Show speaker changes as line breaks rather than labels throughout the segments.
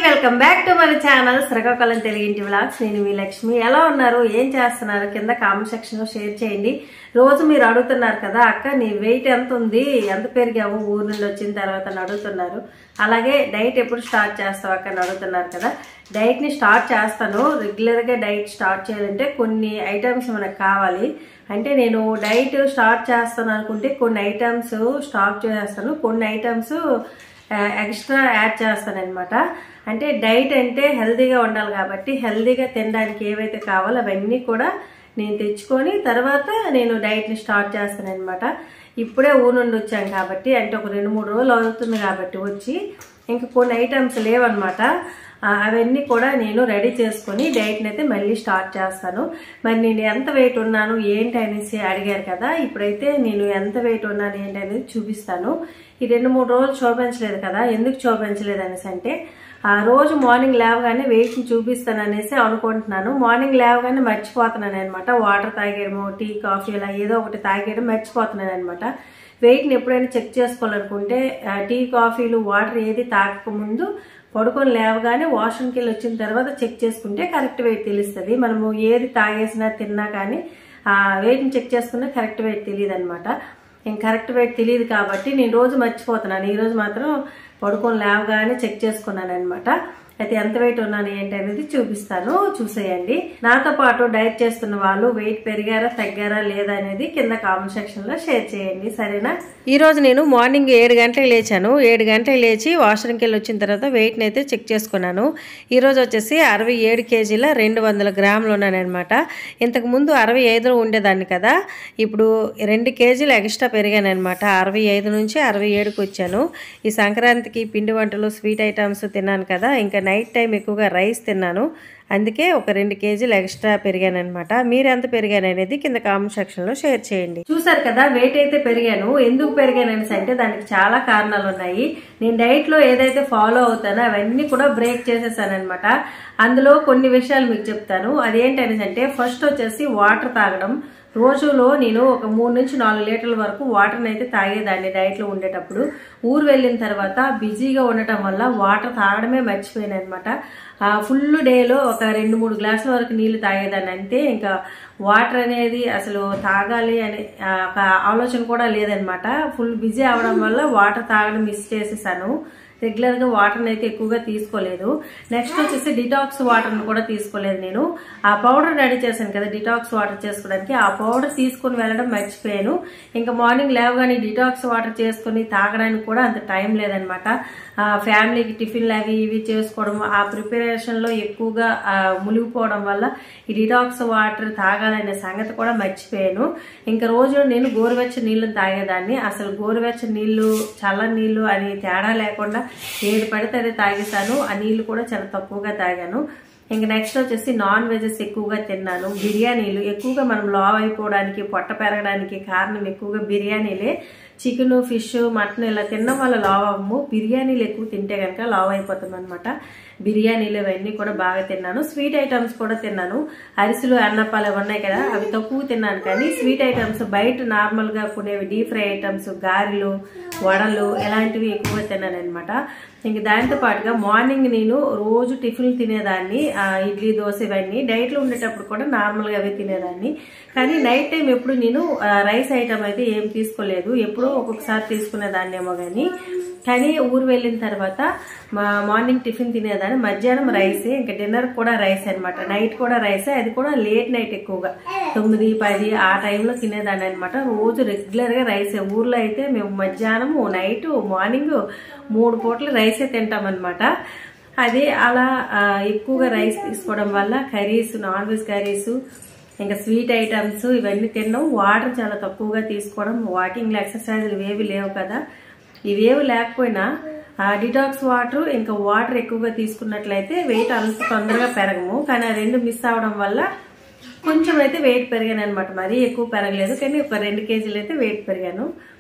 welcome back to మన channel Srikakulam తెలుగింటి vlogs నేను మీ లక్ష్మి ఎలా ఉన్నారు ఏం చేస్తున్నారు కింద కామెంట్ సెక్షన్ లో షేర్ చేయండి రోజు మీరు అడుగుతున్నారు కదా అక్క నీ వెయిట్ ఎంత ఉంది ఎంత పెరిగావు ఊరు నుండి వచ్చిన తర్వాత అని అడుగుతున్నారు అలాగే డైట్ ఎప్పుడు స్టార్ట్ చేస్తావు అక్క అని అడుగుతున్నారు కదా డైట్ ని స్టార్ట్ చేస్తాను రెగ్యులర్ గా డైట్ స్టార్ట్ చేయాలంటే కొన్ని ఐటమ్స్ మనకు కావాలి అంటే నేను డైట్ స్టార్ట్ చేస్తాను అనుకుంటే కొన్ని ఐటమ్స్ స్టాప్ చేస్తాను కొన్ని ఐటమ్స్ ఎక్స్ట్రా యాడ్ చేస్తాను అనమాట అంటే డైట్ అంటే హెల్తీగా ఉండాలి కాబట్టి హెల్తీగా తినడానికి ఏవైతే కావాలో అవన్నీ కూడా నేను తెచ్చుకొని తర్వాత నేను డైట్ని స్టార్ట్ చేస్తాను అనమాట ఇప్పుడే ఊరు నుండి వచ్చాను కాబట్టి అంటే ఒక రెండు మూడు రోజులు అవుతుంది కాబట్టి వచ్చి ఇంకా కొన్ని ఐటమ్స్ లేవన్నమాట ఆ, అవన్నీ కూడా నేను రెడీ చేసుకొని డైట్ని అయితే మళ్ళీ స్టార్ట్ చేస్తాను మరి నేను ఎంత వెయిట్ ఉన్నాను ఏంటి అనేసి అడిగారు కదా ఇప్పుడైతే నేను ఎంత వెయిట్ ఉన్నాను ఏంటి అనేది చూపిస్తాను ఈ రెండు మూడు రోజులు చూపించలేదు కదా ఎందుకు చూపించలేదు అనేసి అంటే ఆ రోజు మార్నింగ్ లేవగానే వెయిట్ని చూపిస్తాను అనేసి అనుకుంటున్నాను మార్నింగ్ లేవగానే మర్చిపోతున్నాను అనమాట వాటర్ తాగేయడము టీ కాఫీ ఇలా ఏదో ఒకటి తాగేయడం మర్చిపోతున్నాను అనమాట వెయిట్ని ఎప్పుడైనా చెక్ చేసుకోవాలనుకుంటే ఆ, టీ కాఫీలు వాటర్ ఏది తాగకముందు పడుకొని లేవగానే వాష్రూమ్కి వెళ్ళి వచ్చిన తర్వాత చెక్ చేసుకుంటే కరెక్ట్ వెయిట్ తెలుస్తుంది మనము ఏది తాగేసినా తిన్నా కానీ ఆ వెయిట్ని చెక్ చేసుకున్నా కరెక్ట్ వెయిట్ తెలియదు అనమాట నేను కరెక్ట్ వెయిట్ తెలియదు కాబట్టి నేను రోజు మర్చిపోతున్నాను ఈ రోజు మాత్రం పడుకొని లేవగానే చెక్ చేసుకున్నాను అనమాట అయితే ఎంత వెయిట్ ఉన్నాను ఏంటి అనేది చూపిస్తాను చూసేయండి నాతో పాటు డైట్ చేస్తున్న వాళ్ళు వెయిట్ పెరిగారా తగ్గారా లేదా అనేది కింద కామెంట్ సెక్షన్ లో షేర్ చేయండి సరేనా ఈ రోజు నేను మార్నింగ్ ఏడు గంటలకు లేచాను ఏడు గంటలకు లేచి వాష్రూమ్కి వెళ్ళి వచ్చిన తర్వాత వెయిట్ అయితే చెక్ చేసుకున్నాను ఈ రోజు వచ్చేసి అరవై ఏడు కేజీల రెండు వందల గ్రాములు ఉన్నాను అనమాట ఇంతకు ముందు అరవై ఐదులో ఉండేదాన్ని కదా ఇప్పుడు రెండు కేజీలు ఎక్స్ట్రా పెరిగాను అనమాట అరవై ఐదు నుంచి అరవై ఏడుకి వచ్చాను ఈ సంక్రాంతికి పిండి వంటలు స్వీట్ ఐటమ్స్ తిన్నాను కదా ఇంకా నైట్ టైం ఎక్కువగా రైస్ తిన్నాను అందుకే ఒక రెండు కేజీలు ఎక్స్ట్రా పెరిగాను అనమాట మీరు ఎంత పెరిగాను అనేది కింద కామెంట్ సెక్షన్ లో షేర్ చేయండి చూసారు కదా వెయిట్ అయితే పెరిగాను ఎందుకు పెరిగాను అనేసి అంటే దానికి చాలా కారణాలు ఉన్నాయి నేను డైట్ లో ఏదైతే ఫాలో అవుతానో అవన్నీ కూడా బ్రేక్ చేసేసాను అనమాట అందులో కొన్ని విషయాలు మీకు చెప్తాను అదేంటనేసి అంటే ఫస్ట్ వచ్చేసి వాటర్ తాగడం రోజులో నేను ఒక మూడు నుంచి నాలుగు లీటర్ల వరకు వాటర్ని అయితే తాగేదాన్ని డైట్లో ఉండేటప్పుడు ఊరు వెళ్ళిన తర్వాత బిజీగా ఉండటం వల్ల వాటర్ తాగడమే మర్చిపోయాను అనమాట ఫుల్ డేలో ఒక రెండు మూడు గ్లాసుల వరకు నీళ్లు తాగేదాన్ని అంతే ఇంకా వాటర్ అనేది అసలు తాగాలి అనే ఆ, ఒక ఆలోచన కూడా లేదనమాట ఫుల్ బిజీ అవడం వల్ల వాటర్ తాగడం మిస్ చేసేసాను రెగ్యులర్ గా వాటర్ అయితే ఎక్కువగా తీసుకోలేదు నెక్స్ట్ వచ్చేసి డిటాక్స్ వాటర్ కూడా తీసుకోలేదు నేను ఆ పౌడర్ రెడీ చేశాను కదా డిటాక్స్ వాటర్ చేసుకోవడానికి ఆ పౌడర్ తీసుకొని వెళ్ళడం మర్చిపోయాను ఇంకా మార్నింగ్ లేవగానే డిటాక్స్ వాటర్ చేసుకొని తాగడానికి కూడా అంత టైం లేదనమాట ఫ్యామిలీకి టిఫిన్లు అవి ఇవి చేసుకోవడం ఆ ప్రిపరేషన్ లో ఎక్కువగా ఆ, మునిగిపోవడం వల్ల ఈ డిటాక్స్ వాటర్ తాగాలనే సంగతి కూడా మర్చిపోయాను ఇంకా రోజు నేను గోరువెచ్చని నీళ్లు తాగేదాన్ని అసలు గోరువెచ్చని నీళ్లు చల్ల నీళ్లు అని తేడా లేకుండా ఏది పడితే అది తాగేశాను ఆ నీళ్లు కూడా చాలా తక్కువగా తాగాను ఇంకా నెక్స్ట్ వచ్చేసి నాన్ వెజెస్ ఎక్కువగా తిన్నాను బిర్యానీలు ఎక్కువగా మనం లావ్ అయిపోవడానికి పొట్ట పెరగడానికి కారణం ఎక్కువగా బిర్యానీలే చికెన్ ఫిష్ మటన్ ఇలా తినడం వల్ల లావ్ అవ్వము బిర్యానీలు ఎక్కువ తింటే కనుక లావ్ అయిపోతాం అనమాట బిర్యానీలు ఇవన్నీ కూడా బాగా తిన్నాను స్వీట్ ఐటమ్స్ కూడా తిన్నాను అరిసెలు అన్నపాలు అవి ఉన్నాయి కదా అవి తక్కువ తిన్నాను కానీ స్వీట్ ఐటమ్స్ బయట నార్మల్ గా కొనేవి డీప్ ఫ్రై ఐటమ్స్ గారెలు వడలు ఇలాంటివి ఎక్కువగా తిన్నాను అనమాట ఇంక దాంతో పాటుగా మార్నింగ్ నేను రోజు టిఫిన్లు తినేదాన్ని ఆ, ఇడ్లీ దోశ ఇవన్నీ డైట్లో ఉండేటప్పుడు కూడా నార్మల్గా అవి తినేదాన్ని కానీ నైట్ టైం ఎప్పుడు నేను ఆ, రైస్ ఐటమ్ అయితే ఏం తీసుకోలేదు ఎప్పుడో ఒక్కొక్కసారి తీసుకునేదాన్ని ఏమో కానీ కానీ ఊరు వెళ్ళిన తర్వాత మా మార్నింగ్ టిఫిన్ తినేదాన్ని మధ్యాహ్నం రైసే ఇంకా డిన్నర్ కూడా రైస్ అన్నమాట నైట్ కూడా రైసే అది కూడా లేట్ నైట్ ఎక్కువగా తొమ్మిది పది ఆ టైంలో తినేదాన్ని అనమాట రోజు రెగ్యులర్ గా రైసే ఊర్లో అయితే మేము మధ్యాహ్నం నైట్ మార్నింగ్ మూడు పూటలు రైసే తింటాం అనమాట అది అలా ఆ, ఎక్కువగా రైస్ తీసుకోవడం వల్ల కర్రీస్ నాన్ వెజ్ కర్రీస్ ఇంకా స్వీట్ ఐటమ్స్ ఇవన్నీ తినడం వాటర్ చాలా తక్కువగా తీసుకోవడం వాకింగ్ ఎక్సర్సైజులు ఇవేవి లేవు కదా ఇవేవి లేకపోయినా ఆ డిటాక్స్ వాటర్ ఇంకా వాటర్ ఎక్కువగా తీసుకున్నట్లయితే వెయిట్ అంత తొందరగా పెరగము కానీ ఆ రెండు మిస్ అవడం వల్ల కొంచెం అయితే వెయిట్ పెరిగాను అనమాట మరీ ఎక్కువ పెరగలేదు కానీ ఒక రెండు కేజీలు అయితే వెయిట్ పెరిగాను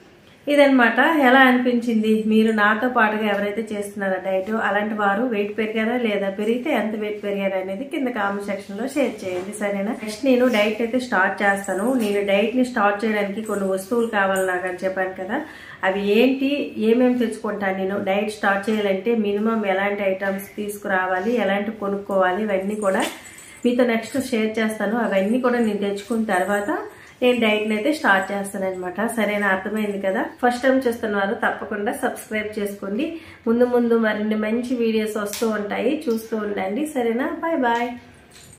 ఇదనమాట ఎలా అనిపించింది మీరు నాతో పాటుగా ఎవరైతే చేస్తున్నారో డైట్ అలాంటి వారు వెయిట్ పెరిగారా లేదా పెరిగితే ఎంత వెయిట్ పెరిగారా అనేది కింద కామెంట్ సెక్షన్ లో షేర్ చేయండి సరేనా నెక్స్ట్ నేను డైట్ అయితే స్టార్ట్ చేస్తాను నేను డైట్ ని స్టార్ట్ చేయడానికి కొన్ని వస్తువులు కావాలి నాకు అని చెప్పాను కదా అవి ఏంటి ఏమేమి తెచ్చుకుంటాను నేను డైట్ స్టార్ట్ చేయాలంటే మినిమం ఎలాంటి ఐటమ్స్ తీసుకురావాలి ఎలాంటి కొనుక్కోవాలి ఇవన్నీ కూడా మీతో నెక్స్ట్ షేర్ చేస్తాను అవన్నీ కూడా నేను తెచ్చుకున్న తర్వాత నేను డైట్ అయితే స్టార్ట్ చేస్తాను అనమాట సరేనా అర్థమైంది కదా ఫస్ట్ టైం చూస్తున్నారు తప్పకుండా సబ్స్క్రైబ్ చేసుకోండి ముందు ముందు మరిన్ని మంచి వీడియోస్ వస్తూ ఉంటాయి చూస్తూ ఉండండి సరేనా బాయ్ బాయ్